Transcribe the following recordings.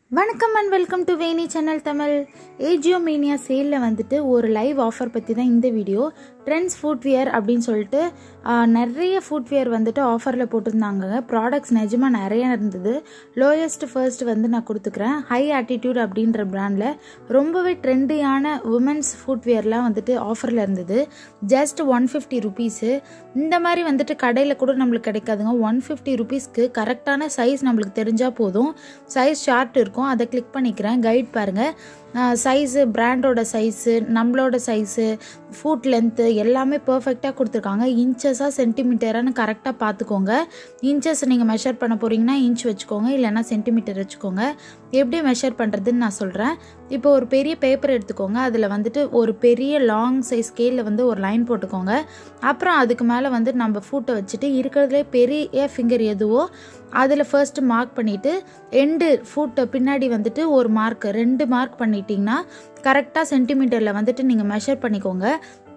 வணக்கம் and welcome to Veni channel Tamil AJIO mania சேலில் வந்துட்டு ஒரு லைவ் ஆஃபர் பற்றி தான் இந்த வீடியோ ட்ரெண்ட்ஸ் ஃபுட்வியர் அப்படின்னு சொல்லிட்டு ஆ, நிறைய ஃபுட்வியர் வந்துட்டு ஆஃபரில் போட்டிருந்தாங்க ப்ராடக்ட்ஸ் நிஜமாக நிறைய இருந்தது லோயஸ்ட் ஃபர்ஸ்ட் வந்து நான் கொடுத்துக்கிறேன் ஹை ஆட்டிடியூட் அப்படின்ற பிராண்டில் ரொம்பவே ட்ரெண்டியான உமன்ஸ் ஃபுட்வியர்லாம் வந்துட்டு ஆஃபரில் இருந்தது ஜஸ்ட் ஒன் ஃபிஃப்டி ருபீஸு இந்த மாதிரி வந்துட்டு கடையில் கூட நம்மளுக்கு கிடைக்காதுங்க ஒன் ஃபிஃப்டி ருபீஸ்க்கு கரெக்டான சைஸ் நம்மளுக்கு தெரிஞ்சால் போதும் சைஸ் ஷார்ட் இருக்கும் அதை கிளிக் பண்ணிக்கிறேன் கைட் பாருங்கள் சைஸு பிராண்டோட சைஸு நம்மளோட சைஸு ஃபுட் லென்த்து எல்லாமே பர்ஃபெக்டாக கொடுத்துருக்காங்க இன்ச்சஸாக சென்டிமீட்டரானு கரெக்டாக பார்த்துக்கோங்க இன்ச்சஸ் நீங்கள் மெஷர் பண்ண போகிறீங்கன்னா இன்ச் வச்சுக்கோங்க இல்லைன்னா சென்டிமீட்டர் வச்சுக்கோங்க எப்படி மெஷர் பண்ணுறதுன்னு நான் சொல்கிறேன் இப்போ ஒரு பெரிய பேப்பர் எடுத்துக்கோங்க அதில் வந்துட்டு ஒரு பெரிய லாங் சைஸ் ஸ்கேலில் வந்து ஒரு லைன் போட்டுக்கோங்க அப்புறம் அதுக்கு மேலே வந்து நம்ம ஃபூட்டை வச்சுட்டு இருக்கிறதுலே பெரிய ஃபிங்கர் எதுவோ அதில் ஃபர்ஸ்ட் மார்க் பண்ணிவிட்டு எண்டு ஃபுட்டை பின்னாடி வந்துட்டு ஒரு மார்க் ரெண்டு மார்க் பண்ணிட்டீங்கன்னா கரெக்டாக சென்டிமீட்டரில் வந்துட்டு நீங்கள் மெஷர் பண்ணிக்கோங்க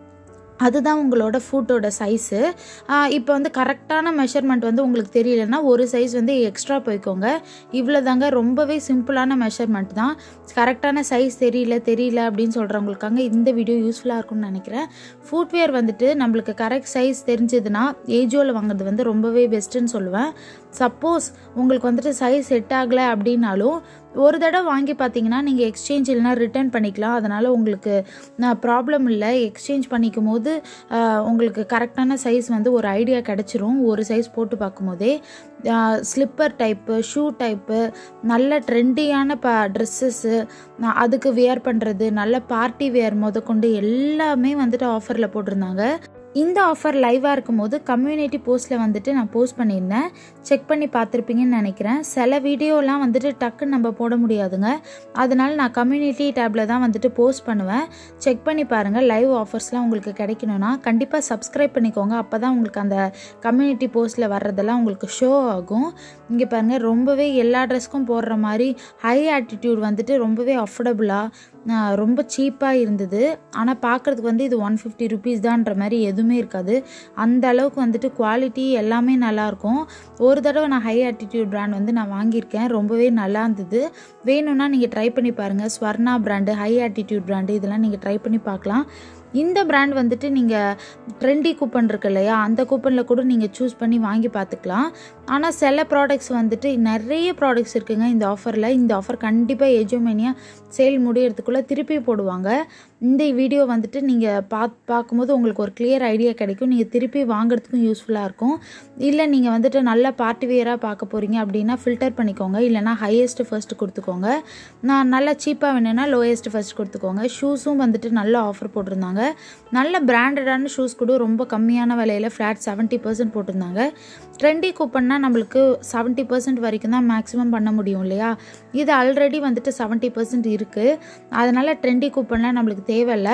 அதுதான் உங்களோட ஃபுட்டோட சைஸு இப்போ வந்து கரெக்டான மெஷர்மெண்ட் வந்து உங்களுக்கு தெரியலன்னா ஒரு சைஸ் வந்து எக்ஸ்ட்ரா போய்க்கோங்க இவ்வளோ தாங்க ரொம்பவே சிம்பிளான மெஷர்மெண்ட் தான் கரெக்டான சைஸ் தெரியல தெரியல அப்படின்னு சொல்கிறவங்களுக்காக இந்த வீடியோ யூஸ்ஃபுல்லாக இருக்கும்னு நினைக்கிறேன் ஃபுட்வேர் வந்துட்டு நம்மளுக்கு கரெக்ட் சைஸ் தெரிஞ்சதுன்னா ஏஜோவில் வாங்குறது வந்து ரொம்பவே பெஸ்ட்டுன்னு சொல்லுவேன் சப்போஸ் உங்களுக்கு வந்துட்டு சைஸ் செட் ஆகலை அப்படின்னாலும் ஒரு தடவை வாங்கி பார்த்தீங்கன்னா நீங்கள் எக்ஸ்சேஞ்ச் இல்லைனா ரிட்டர்ன் பண்ணிக்கலாம் அதனால் உங்களுக்கு ப்ராப்ளம் இல்லை எக்ஸ்சேஞ்ச் பண்ணிக்கும் போது ஆஹ், உங்களுக்கு கரெக்டான சைஸ் வந்து ஒரு ஐடியா கிடச்சிரும் ஒரு சைஸ் போட்டு பார்க்கும்போதே ஸ்லிப்பர் டைப்பு ஷூ டைப்பு நல்ல ட்ரெண்டியான ப ட்ரெஸ்ஸஸ்ஸு அதுக்கு வியர் பண்ணுறது நல்ல பார்ட்டி வியர் முதற்கொண்டு எல்லாமே வந்துட்டு ஆஃபரில் போட்டிருந்தாங்க இந்த ஆஃபர் லைவாக இருக்கும்போது கம்யூனிட்டி போஸ்ட்டில் வந்துட்டு நான் போஸ்ட் பண்ணியிருந்தேன் செக் பண்ணி பார்த்துருப்பீங்கன்னு நினைக்கிறேன் சில வீடியோலாம் வந்துட்டு டக்குன்னு நம்ம போட முடியாதுங்க அதனால நான் கம்யூனிட்டி டேப்பில் தான் வந்துட்டு போஸ்ட் பண்ணுவேன் செக் பண்ணி பாருங்கள் லைவ் ஆஃபர்ஸ்லாம் உங்களுக்கு கிடைக்கணும்னா கண்டிப்பாக சப்ஸ்கிரைப் பண்ணிக்கோங்க அப்போ தான் உங்களுக்கு அந்த கம்யூனிட்டி போஸ்ட்டில் வர்றதெல்லாம் உங்களுக்கு ஷோ ஆகும் இங்கே பாருங்கள் ரொம்பவே எல்லா ட்ரெஸ்க்கும் போடுற மாதிரி ஹை ஆட்டிடியூட் வந்துட்டு ரொம்பவே அஃபோர்டபுளாக ரொம்ப சீப்பாக இருந்தது ஆனால் பார்க்குறதுக்கு வந்து இது ஒன் ஃபிஃப்டி ருபீஸ் தான்ற மாதிரி எதுவுமே இருக்காது அந்த அளவுக்கு வந்துட்டு குவாலிட்டி எல்லாமே நல்லாயிருக்கும் ஒரு தடவை நான் ஹை ஆட்டிடியூட் பிராண்ட் வந்து நான் வாங்கியிருக்கேன் ரொம்பவே நல்லா இருந்தது வேணும்னா நீங்கள் ட்ரை பண்ணி பாருங்கள் Swarna brand high attitude brand இதெல்லாம் நீங்கள் ட்ரை பண்ணி பார்க்கலாம் இந்த பிராண்ட் வந்துட்டு நீங்கள் ட்ரெண்டி கூப்பன் இருக்கு இல்லையா அந்த கூப்பனில் கூட நீங்கள் சூஸ் பண்ணி வாங்கி பார்த்துக்கலாம் ஆனால் சில ப்ராடக்ட்ஸ் வந்துட்டு நிறைய ப்ராடக்ட்ஸ் இருக்குங்க இந்த ஆஃபரில் இந்த ஆஃபர் கண்டிப்பாக ஏஜோமேனியா சேல் முடியறதுக்குள்ளே திருப்பி போடுவாங்க இந்த வீடியோ வந்துட்டு நீங்கள் பார்த்து பார்க்கும்போது உங்களுக்கு ஒரு கிளியர் ஐடியா கிடைக்கும் நீங்கள் திருப்பி வாங்குறதுக்கும் யூஸ்ஃபுல்லாக இருக்கும் இல்லை நீங்கள் வந்துட்டு நல்ல பார்ட்டி வியராக பார்க்க போகிறீங்க அப்படின்னா ஃபில்டர் பண்ணிக்கோங்க இல்லைனா ஹையஸ்ட் ஃபர்ஸ்ட் கொடுத்துக்கோங்க நான் நல்லா சீப்பாக வேணும்னா லோயஸ்ட் ஃபர்ஸ்ட் கொடுத்துக்கோங்க ஷூஸும் வந்துட்டு நல்ல ஆஃபர் போட்டிருந்தாங்க நல்ல பிராண்டடான ஷூஸ் கூட ரொம்ப கம்மியான விலையில் ஃப்ளாட் செவன்ட்டி பர்சன்ட் போட்டிருந்தாங்க ட்ரெண்டி கூப்பன்னா நம்மளுக்கு செவன்ட்டி பர்சன்ட் வரைக்கும் தான் மேக்ஸிமம் பண்ண முடியும் இல்லையா இது ஆல்ரெடி வந்துட்டு செவன்ட்டி பர்சன்ட் இருக்குது அதனால் ட்ரெண்டி கூப்பன்லாம் நம்மளுக்கு தேவையில்லை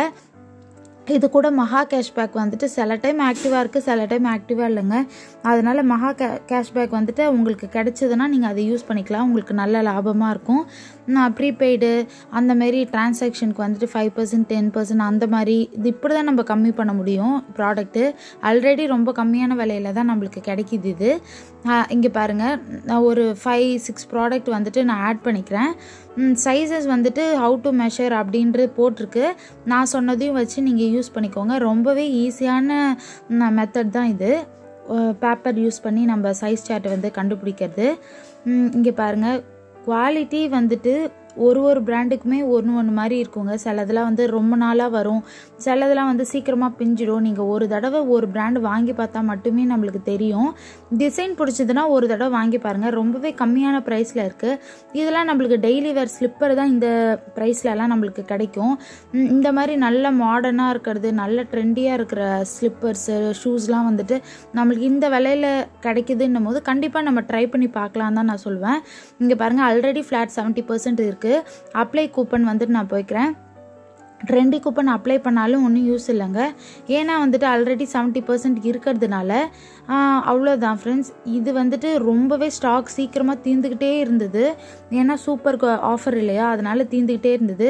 இது கூட மகா கேஷ்பேக் வந்துட்டு சில டைம் ஆக்டிவாக இருக்குது சில டைம் ஆக்டிவாக இல்லைங்க அதனால் மகா கே கேஷ்பேக் வந்துட்டு உங்களுக்கு கிடைச்சதுன்னா நீங்கள் அதை யூஸ் பண்ணிக்கலாம் உங்களுக்கு நல்ல லாபமாக இருக்கும் நான் ப்ரீபெய்டு அந்த மாதிரி டிரான்சாக்ஷனுக்கு வந்துட்டு ஃபைவ் பர்சன்ட் டென் பர்சன்ட் அந்த மாதிரி இது இப்படி தான் நம்ம கம்மி பண்ண முடியும் ப்ராடக்ட்டு ஆல்ரெடி ரொம்ப கம்மியான விலையில தான் நம்மளுக்கு கிடைக்கிது இது இங்கே பாருங்கள் நான் ஒரு ஃபைவ் சிக்ஸ் ப்ராடக்ட் வந்துட்டு நான் ஆட் பண்ணிக்கிறேன் சைஸஸ் வந்துட்டு ஹவு டு மெஷர் அப்படின்றது போட்டிருக்கு நான் சொன்னதையும் வச்சு நீங்கள் யூஸ் பண்ணிக்கோங்க ரொம்பவே ஈஸியான மெத்தட் தான் இது பேப்பர் யூஸ் பண்ணி நம்ம சைஸ் சார்ட் வந்து கண்டுபிடிக்கிறது இங்கே பாருங்கள் குவாலிட்டி வந்துட்டு ஒரு ஒரு பிராண்டுக்குமே ஒன்று ஒன்று மாதிரி இருக்குங்க சிலதெல்லாம் வந்து ரொம்ப நாளாக வரும் சிலதெல்லாம் வந்து சீக்கிரமாக பிஞ்சிடும் நீங்கள் ஒரு தடவை ஒரு பிராண்டு வாங்கி பார்த்தா மட்டுமே நம்மளுக்கு தெரியும் டிசைன் பிடிச்சதுன்னா ஒரு தடவை வாங்கி பாருங்கள் ரொம்பவே கம்மியான ப்ரைஸில் இருக்குது இதெல்லாம் நம்மளுக்கு டெய்லி வேர் ஸ்லிப்பர் தான் இந்த ப்ரைஸ்லலாம் நம்மளுக்கு கிடைக்கும் ம், இந்த மாதிரி நல்ல மாடர்னாக இருக்கிறது நல்ல ட்ரெண்டியாக இருக்கிற ஸ்லிப்பர்ஸு ஷூஸ்லாம் வந்துட்டு நம்மளுக்கு இந்த விலையில் கிடைக்குதுன்னும் போது கண்டிப்பாக நம்ம ட்ரை பண்ணி பார்க்கலாம் தான் நான் சொல்லுவேன் இங்கே பாருங்கள் ஆல்ரெடி ஃப்ளாட் செவன்ட்டி பர்சன்ட் இருக்குது அப்ளை கூப்பன் வந்துட்டு நான் போய்க்கிறேன் ட்ரெண்டி கூப்பன் அப்ளை பண்ணாலும் ஒன்றும் யூஸ் இல்லைங்க ஏன்னா வந்துட்டு ஆல்ரெடி செவன்ட்டி பர்சன்ட் இருக்கிறதுனால ஆஹ், அவ்வளோதான் ஃப்ரெண்ட்ஸ் இது வந்துட்டு ரொம்பவே ஸ்டாக் சீக்கிரமாக தீர்ந்துக்கிட்டே இருந்தது ஏன்னா சூப்பர் ஆஃபர் இல்லையா அதனால தீர்ந்துக்கிட்டே இருந்தது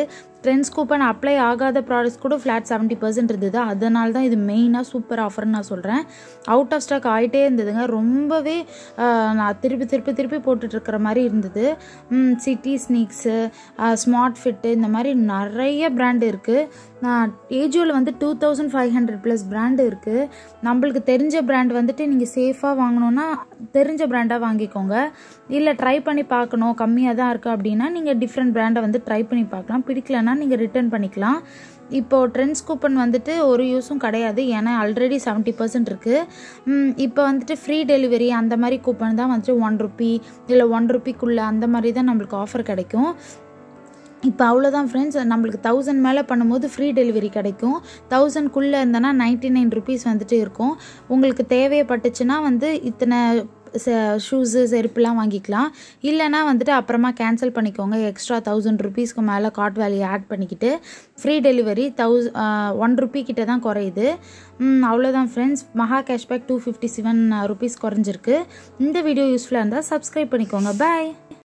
ட்ரெண்ட்ஸ் கூப்பன் அப்ளை ஆகாத ப்ராடக்ட்ஸ் கூட ஃப்ளாட் செவன்ட்டி பர்சன்ட் இருந்தது அதனால தான் இது மெயினாக சூப்பர் ஆஃபர்னு நான் சொல்கிறேன் அவுட் ஆஃப் ஸ்டாக் ஆகிட்டே இருந்ததுங்க ரொம்பவே நான் திருப்பி திருப்பி திருப்பி போட்டுட்ருக்கிற மாதிரி இருந்தது சிட்டி ஸ்னீக்ஸு ஸ்மார்ட் ஃபிட்டு இந்த மாதிரி நிறைய பிராண்டு இருக்குது ஏஜியோவில் வந்து two thousand five hundred plus brand இருக்குது நம்மளுக்கு தெரிஞ்ச பிராண்ட் வந்துட்டு நீங்கள் சேஃபாக வாங்கணுன்னா தெரிஞ்ச பிராண்டாக வாங்கிக்கோங்க இல்லை ட்ரை பண்ணி பார்க்கணும் கம்மியாக தான் இருக்குது அப்படின்னா நீங்கள் டிஃப்ரெண்ட் பிராண்டை வந்து ட்ரை பண்ணி பார்க்கலாம் பிடிக்கலன்னா நீங்கள் ரிட்டர்ன் பண்ணிக்கலாம் இப்போது ட்ரெண்ட்ஸ் கூப்பன் வந்துட்டு ஒரு யூஸும் கிடையாது ஏன்னா ஆல்ரெடி செவன்ட்டி பர்சன்ட் இருக்குது இப்போ வந்துட்டு ஃப்ரீ டெலிவரி அந்த மாதிரி கூப்பன் தான் வந்துட்டு ஒன் ருப்பி இல்லை ஒன் ருப்பிக்குள்ளே அந்த மாதிரி தான் நம்மளுக்கு ஆஃபர் கிடைக்கும் இப்போ அவ்வளோதான் ஃப்ரெண்ட்ஸ் நம்மளுக்கு தௌசண்ட் மேலே பண்ணும்போது ஃப்ரீ டெலிவரி கிடைக்கும் தௌசண்ட்குள்ளே இருந்தனா நைன்ட்டி நைன் ருபீஸ் வந்துட்டு இருக்கும் உங்களுக்கு தேவைப்பட்டுச்சுன்னா வந்து இத்தனை ஷூஸு செருப்புலாம் வாங்கிக்கலாம் இல்லைனா வந்துட்டு அப்புறமா கேன்சல் பண்ணிக்கோங்க எக்ஸ்ட்ரா தௌசண்ட் ருபீஸ்க்கு மேலே காட் வேல்யூ ஆட் பண்ணிக்கிட்டு free delivery thousand one rupee கிட்ட தான் குறையுது அவ்வளோதான் ஃப்ரெண்ட்ஸ் மகா cashback two fifty seven rupees குறைஞ்சிருக்கு இந்த வீடியோ யூஸ்ஃபுல்லாக இருந்தால் சப்ஸ்கிரைப் பண்ணிக்கோங்க பாய்